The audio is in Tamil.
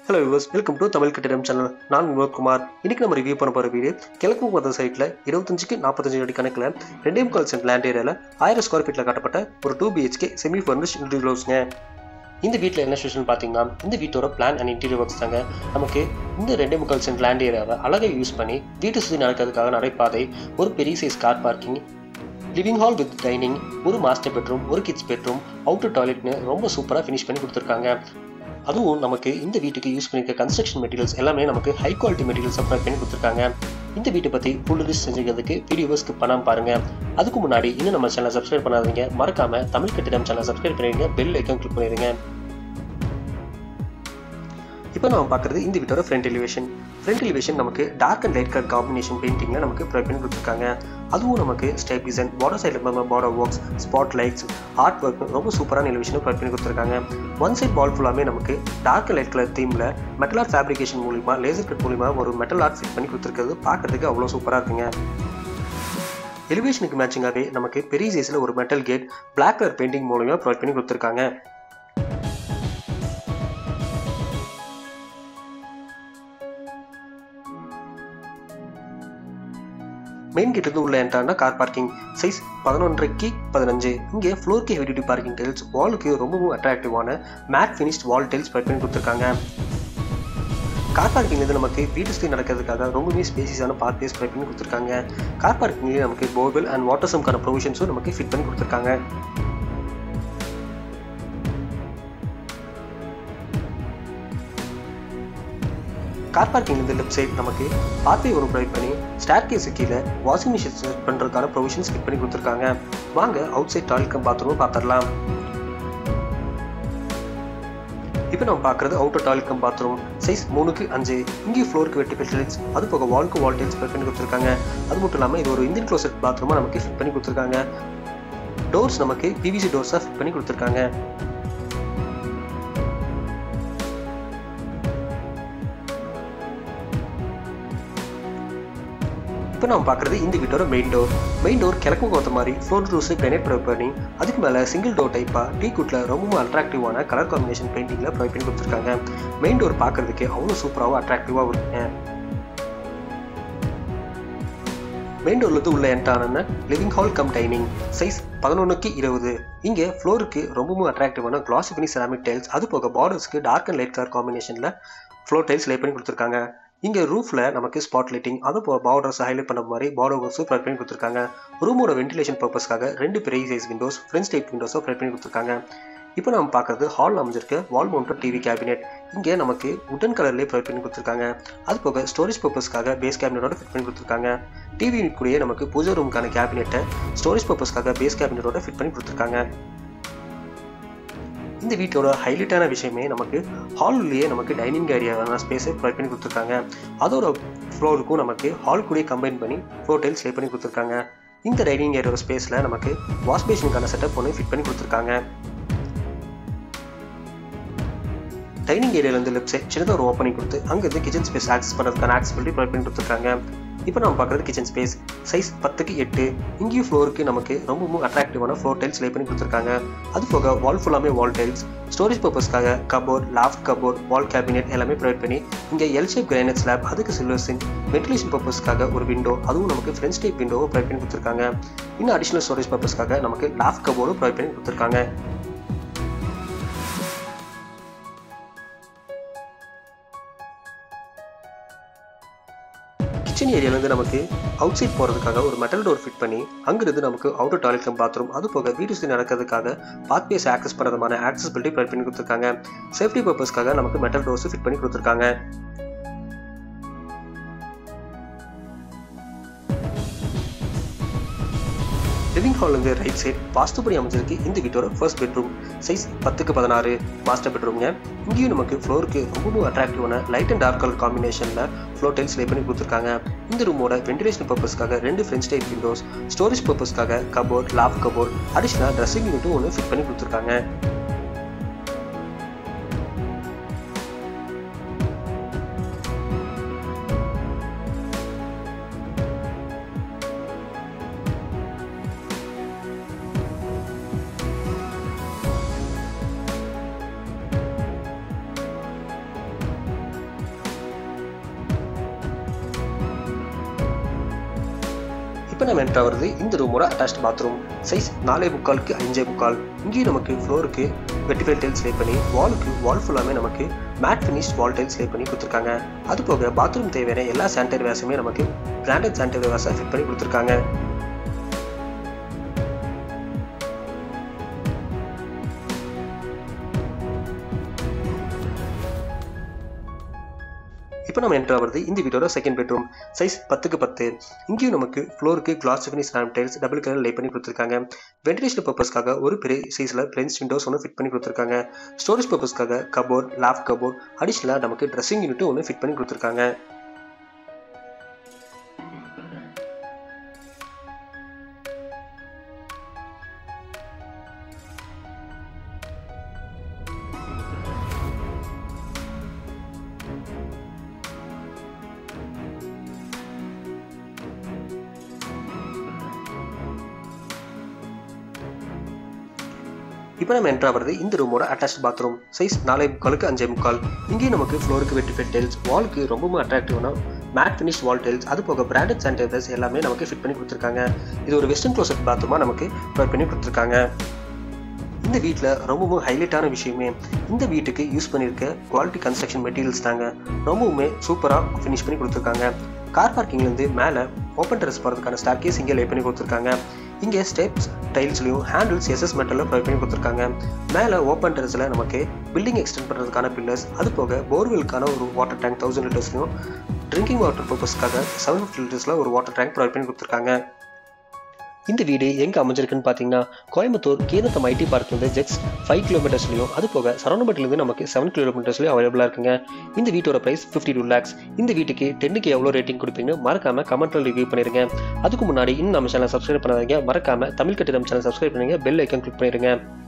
hello viewers welcome to Tamil Kattidam channel நான் வினோத் குமார் இன்னைக்கு நம்ம ரிவ்யூ பண்ண போகிற வீடு கிழக்கு மத சைட்டில் இருபத்தஞ்சுக்கு நாற்பத்தஞ்சு அடி கணக்கில் ரெண்டே முக்கால் சென்ட் லேண்ட் ஏரியாவில் ஆயிரம் ஸ்கொயர் ஃபீட்டில் கட்டப்பட்ட ஒரு டூ பிஹெச்கே செமி ஃபர்னிஷ் இன்டீரியர்ஸ்ங்க இந்த வீட்டில் என்ன ஸ்பெஷல் பார்த்தீங்கன்னா இந்த வீட்டோட பிளான் அண்ட் இன்டீரியர் ஒர்க்ஸ் தாங்க நமக்கு இந்த ரெண்டே முக்கால் சென்ட் லேண்ட் ஏரியாவை அழகாக யூஸ் பண்ணி வீட்டை சுற்றி நடக்கிறதுக்காக நடைபாதை ஒரு பெரிய size car parking living hall with dining ஒரு மாஸ்டர் பெட்ரூம் ஒரு கிட்ஸ் பெட்ரூம் அவுட்டர் டாய்லெட்னு ரொம்ப சூப்பராக ஃபினிஷ் பண்ணி கொடுத்துருக்காங்க அதுவும் நமக்கு இந்த வீட்டுக்கு யூஸ் பண்ணியிருக்க கன்ஸ்ட்ரக்ஷன் மெட்டீரியல்ஸ் எல்லாமே நமக்கு ஹை குவாலிட்டி மெட்டீரியல்ஸ் ப்ரொவைட் பண்ணி கொடுத்துருக்காங்க இந்த வீட்டை பற்றி ஃபுல் லிஸ்ட் செஞ்சுக்கிறதுக்கு வீடியோவை ஸ்கிப் பண்ணாமல் பாருங்க அதுக்கு முன்னாடி இன்னும் நம்ம சேனலை சப்ஸ்கிரைப் பண்ணாதீங்க மறக்காம தமிழ் கட்டிடம் சேனலை சப்ஸ்கிரைப் பண்ணிடுங்க பெல் ஐக்கன் கிளிக் பண்ணிடுங்க இப்போ நம்ம பார்க்குறது இந்த வீட்டோட ஃப்ரண்ட் எலிவேஷன் ஃப்ரண்ட் எலிவேஷன் நமக்கு dark and light colour combination பெயிண்டிங்கில் நமக்கு ப்ரொவைட் பண்ணி கொடுத்துருக்காங்க அதுவும் நமக்கு ஸ்டெப் டிசைன் பார்டர் சைடில் border works spot lights art work ரொம்ப சூப்பரான எலிவேஷனை ப்ரொவைட் பண்ணி கொடுத்துருக்காங்க ஒன் சைட் வால் ஃபுல்லாமே நமக்கு டார்க் லைட் கலர் தீமில் மெட்டல் ஆர்ட் ஃபேப்ரிகேஷன் மூலிமா லேசர் கட் மூலிமா ஒரு மெட்டல் ஆர்ட் ஃபிட் பண்ணி கொடுத்துருக்கிறது பார்க்கறதுக்கு அவ்வளோ சூப்பராக இருக்குங்க எலிவேஷனுக்கு மேட்சிங்காகவே நமக்கு பெரிய சைஸில் ஒரு metal gate black colour painting மூலிமா ப்ரொவைட் பண்ணி கொடுத்துருக்காங்க மெயின் கேட்லேருந்து உள்ள என்ட்ரானா கார் பார்க்கிங் சைஸ் பதினொன்றைக்கு பதினஞ்சு இங்கே ஃப்ளோர்க்கு ஹெவி டியூட்டி பார்க்கிங் டைல்ஸ் வாலுக்கு ரொம்பவும் அட்ராக்டிவான matte finished wall tiles provide பண்ணி கொடுத்துருக்காங்க கார் பார்க்கிங்லேருந்து நமக்கு வீட்டு சுற்றி நடக்கிறதுக்காக ரொம்பவே ஸ்பேசியஸான பார்க் பேஸ் ப்ரொவைட் பண்ணி கொடுத்துருக்காங்க கார் பார்க்கிங்லேயே நமக்கு போர்வெல் அண்ட் வாட்டர் சம்க்கான ப்ரொவிஷன்ஸும் நமக்கு ஃபிட் பண்ணி கொடுத்துருக்காங்க கார் பார்க்கிங்லேருந்து லெஃப்ட் சைட் நமக்கு பாத்வே ஒன்று ப்ரொவைட் பண்ணி ஸ்டார் கேஸு கீழே வாஷிங் மிஷின் செட் பண்ணுறதுக்கான ப்ரொவிஷன்ஸ் ஃபிட் பண்ணி கொடுத்துருக்காங்க வாங்க outside toilet cum bathroom பார்த்துடலாம் இப்போ நம்ம பார்க்குறது outer toilet cum bathroom size மூணுக்கு அஞ்சு இங்கேயும் ஃப்ளோருக்கு வெட்டி பெட்ரல்ஸ் அது போக வால்க்கு வால் டைல்ஸ் ஃபிட் பண்ணி கொடுத்துருக்காங்க அது மட்டும் இல்லாமல் இது ஒரு இந்தியன் க்ளோசெட் பாத்ரூமாக நமக்கு ஃபிட் பண்ணி கொடுத்துருக்காங்க டோர்ஸ் நமக்கு பிவிசி டோர்ஸாக ஃபிட் பண்ணி கொடுத்துருக்காங்க இப்போ நம்ம பார்க்குறது இந்த வீட்டோட மெயின் டோர் மெயின் டோர் கிழக்கு கோத்த மாதிரி ஃப்ளோர் ரூஸ் கிரனைட் ப்ரொவைட் பண்ணி அதுக்கு மேலே சிங்கிள் டோர் டைப்பாக டீ குட்டில் ரொம்பவும் அட்ராக்டிவான கலர் காம்பினேஷன் பெயிண்டிங்கில் ப்ரொவைட் பண்ணி கொடுத்துருக்காங்க மெயின் டோர் பார்க்குறதுக்கு அவ்வளோ சூப்பராகவும் அட்ராக்டிவாகவும் இருக்குங்க மெயின் டோர்லேருந்து உள்ள என்ட்ரான living hall cum dining size பதினொன்றுக்கு இருபது இங்கே ஃப்ளோருக்கு ரொம்பவும் அட்ராக்டிவான கிளாஸ் பண்ணி செராமிக் டைல்ஸ் அது போக பார்டர்ஸ்க்கு டார்க் அண்ட் லைட் கலர் காம்பினேஷனில் ஃப்ளோர் டைல்ஸ் லே பண்ணி கொடுத்துருக்காங்க இங்கே ரூஃபில் நமக்கு ஸ்பாட் லைட்டிங் அது போ பார்டர்ஸ் ஹைலைட் பண்ண மாதிரி பார்டர் ஒர்க்ஸும் ப்ரொவைட் பண்ணி கொடுத்துருக்காங்க ரூமோட வென்டிலேஷன் பர்பஸ்க்காக ரெண்டு பெரிய சைஸ் விண்டோஸ் ஃப்ரண்ட் டைப் விண்டோஸும் ப்ரொவைட் பண்ணி கொடுத்துருக்காங்க இப்போ நம்ம பார்க்குறது ஹால் அமைஞ்சிருக்க வால் மவுண்டட் டிவி கேபினெட் இங்கே நமக்கு உடன் கலர்லேயே ப்ரொவைட் பண்ணி கொடுத்துருக்காங்க அது போக ஸ்டோரேஜ் பர்பஸ்க்காக பேஸ் கேபினெட்டோட ஃபிட் பண்ணி கொடுத்துருக்காங்க டிவி கூடயே நமக்கு பூஜை ரூமுக்கான கேபினெட்டை ஸ்டோரேஜ் பர்பஸ்க்காக பேஸ் கேபினெட்டோட ஃபிட் பண்ணி கொடுத்துருக்காங்க இந்த வீட்டோட ஹைலைட்டான விஷயமே நமக்கு ஹால்லேயே நமக்கு டைனிங் ஏரியாவான ஸ்பேஸை ப்ரொவைட் பண்ணி கொடுத்துருக்காங்க அதோட ஃப்ளோருக்கும் நமக்கு ஹால் கூட கம்பைன் பண்ணி ஃப்ளோர் டைல்ஸ் லே பண்ணி கொடுத்துருக்காங்க இந்த டைனிங் ஏரியாவோட ஸ்பேஸில் நமக்கு வாஷ் பேஷனுக்கான செட்டப் ஒன்று ஃபிட் பண்ணி கொடுத்துருக்காங்க டைனிங் ஏரியாவிலேருந்து லெஃப்ட் சைட் சின்னதாக ஒரு ஓப்பனிங் கொடுத்து அங்கேருந்து கிச்சன் ஸ்பேஸ் ஆக்சஸ் பண்ணுறதுக்கான ஆக்சபிலிட்டி ப்ரொவைட் பண்ணி கொடுத்துருக்காங்க இப்போ நம்ம பார்க்குறது கிச்சன் ஸ்பேஸ் சைஸ் பத்துக்கு எட்டு இங்கேயும் ஃப்ளோருக்கு நமக்கு ரொம்பவும் அட்ராக்டிவான ஃப்ளோர் டைல்ஸ் லே பண்ணி கொடுத்துருக்காங்க அது போக வால் ஃபுல்லாமே வால் டைல்ஸ் ஸ்டோரேஜ் பர்பஸ்க்காக cupboard loft cupboard wall cabinet எல்லாமே ப்ரொவைட் பண்ணி இங்கே எல் ஷேப் கிரானைட் ஸ்லாப் அதுக்கு சில்வர் சிங் வென்டிலேஷன் பர்பஸ்க்காக ஒரு விண்டோ அதுவும் நமக்கு ஃப்ரெண்ட்ஸ் டைப் விண்டோவும் ப்ரொவைட் பண்ணி கொடுத்துருக்காங்க இன்னும் அடிஷனல் ஸ்டோரேஜ் பர்பஸ்க்காக நமக்கு லாஃப்ட் கபோர்டும் ப்ரொவைட் பண்ணி கொடுத்துருக்காங்க கிச்சன் ஏரியாலேருந்து நமக்கு அவுட் சைட் போகிறதுக்காக ஒரு மெட்டல் டோர் ஃபிட் பண்ணி அங்கிருந்து நமக்கு அவுட்டர் டாய்லெட் கம் பாத்ரூம் அது போக வீட்டு சுற்றி நடக்கிறதுக்காக பாத் பேஸ் ஆக்சஸ் பண்ணுறதுமான ஆக்சசிபிலிட்டி ப்ரொவைட் பண்ணி கொடுத்துருக்காங்க சேஃப்டி பர்பஸ்க்காக நமக்கு மெட்டல் டோர்ஸ் ஃபிட் பண்ணி கொடுத்துருக்காங்க லிவிங் ஹால்லேருந்து ரைட் சைட் வாஸ்துபடி அமைஞ்சிருக்கு இந்த வீட்டோட ஃபர்ஸ்ட் பெட்ரூம் சைஸ் பத்துக்கு பதினாறு மாஸ்டர் பெட்ரூம்ங்க இங்கேயும் நமக்கு ஃப்ளோருக்கு ரொம்பவும் அட்ராக்டிவான லைட் அண்ட் டார்க் கலர் காம்பினேஷனில் ஃப்ளோர் டைல்ஸ் லே பண்ணி கொடுத்துருக்காங்க இந்த ரூமோட வென்டிலேஷன் பர்பஸ்க்காக ரெண்டு ஃப்ரெண்ட்ஸ் டைப் விண்டோஸ் ஸ்டோரேஜ் பர்பஸ்க்காக கபோர்ட் லாப் கபோர்ட் அடிஷனலாக ட்ரெஸ்ஸிங் யூனிட்டும் ஒன்று ஃபிட் பண்ணி கொடுத்துருக்காங்க இப்போ நம்ம என்ட்ரு ஆகிறது இந்த ரூமோட அட்டாச்ட் பாத்ரூம் சைஸ் நாலே முக்காலுக்கு அஞ்சே முக்கால் இங்கேயும் நமக்கு ஃப்ளோருக்கு வெட்டிஃபைல் டைல்ஸ் லே பண்ணி வாலுக்கு வால் ஃபுல்லாமே நமக்கு matte finish wall tiles lay பண்ணி கொடுத்துருக்காங்க அது போக பாத்ரூம் தேவையான எல்லா சானிடரி வேஸுமே நமக்கு பிராண்டட் சானிடரி வேஸை ஃபிட் பண்ணி கொடுத்துருக்காங்க இப்போ நம்ம என்ட்ரு ஆகிறது இந்த வீட்டோட செகண்ட் பெட்ரூம் சைஸ் பத்துக்கு பத்து இங்கேயும் நமக்கு ஃப்ளோருக்கு கிளாஸ் ஃபினிஷ் ரேம் டைல்ஸ் டபுள் கலர் லே பண்ணி கொடுத்துருக்காங்க வென்டிலேஷன் பர்பஸ்க்காக ஒரு பெரிய சைஸில் பிளென்ஸ் விண்டோஸ் ஒன்று ஃபிட் பண்ணி கொடுத்துருக்காங்க ஸ்டோரேஜ் பர்பஸ்க்காக கபோர்ட் லேப் கபோர்ட் அடிஷ்னலாக நமக்கு ட்ரெஸ்ஸிங் யூனிட் ஒன்று ஃபிட் பண்ணி கொடுத்துருக்காங்க இப்போ நம்ம என்ட்ரு ஆகிறது இந்த ரூமோட அட்டாச் பாத்ரூம் சைஸ் நாலே முக்காலுக்கு அஞ்சே முக்கால் இங்கேயும் நமக்கு ஃப்ளோருக்கு வெட்டி ஃபெட் டைல்ஸ் வாலுக்கு ரொம்பவும் அட்ராக்டிவான மேட் ஃபினிஷ் வால் டைல்ஸ் அது போக பிராண்டட் சானிடைசர்ஸ் எல்லாமே நமக்கு ஃபிட் பண்ணி கொடுத்துருக்காங்க இது ஒரு வெஸ்டர்ன் க்ளோசட் பாத்ரூமாக நமக்கு ப்ரொவைட் பண்ணி கொடுத்துருக்காங்க இந்த வீட்டில் ரொம்பவும் ஹைலைட்டான விஷயமே இந்த வீட்டுக்கு யூஸ் பண்ணியிருக்க குவாலிட்டி கன்ஸ்ட்ரக்ஷன் மெட்டீரியல்ஸ் தாங்க ரொம்பவுமே சூப்பராக ஃபினிஷ் பண்ணி கொடுத்துருக்காங்க கார் பார்க்கிங்லேருந்து மேலே ஓப்பன் டெரஸ் போகிறதுக்கான ஸ்டார் கேஸ் இங்கே லே பண்ணி கொடுத்துருக்காங்க இங்கே ஸ்டெப்ஸ் டைல்ஸ்லையும் ஹேண்டில்ஸ் எஸ்எஸ் மெட்டலில் ப்ரொவைட் பண்ணி கொடுத்துருக்காங்க மேலே ஓப்பன் டெரஸில் நமக்கு பில்டிங் எக்ஸ்டெண்ட் பண்ணுறதுக்கான பில்லர்ஸ் அது போக போர்வெலுக்கான ஒரு வாட்டர் டேங்க் தௌசண்ட் லிட்டர்ஸ்லையும் ட்ரிங்கிங் வாட்டர் பர்பஸ்க்காக செவன் ஃபிஃப்டி லிட்டர்ஸில் ஒரு வாட்டர் டேங்க் ப்ரொவைட் பண்ணி கொடுத்துருக்காங்க இந்த வீடு எங்கே அமைஞ்சிருக்குன்னு பார்த்தீங்கன்னா கோயம்புத்தூர் கீரத்தம் ஐடி பார்க்லேருந்து ஜெக்ஸ் ஃபைவ் கிலோமீட்டர்ஸ்லையும் அது போக சரவணப்பட்டிலேருந்து நமக்கு செவன் கிலோமீட்டர்ஸ்லையும் அவைலபிளாக இருக்குங்க இந்த வீட்டோட ப்ரைஸ் ஃபிஃப்டி டூ லேக்ஸ் இந்த வீட்டுக்கு டென்னுக்கு எவ்வளோ ரேட்டிங் கொடுப்பீங்கன்னு மறக்காம கமெண்ட்ல ரிவ்யூ பண்ணிருங்க அதுக்கு முன்னாடி இன்னும் நம்ம சேனல் சப்ஸ்கிரைப் பண்ணாதீங்க மறக்காம தமிழ் கட்டிடம் சேனல் சப்ஸ்கிரைப் பண்ணுங்க பெல் ஐக்கன் கிளிக் பண்ணிருங்க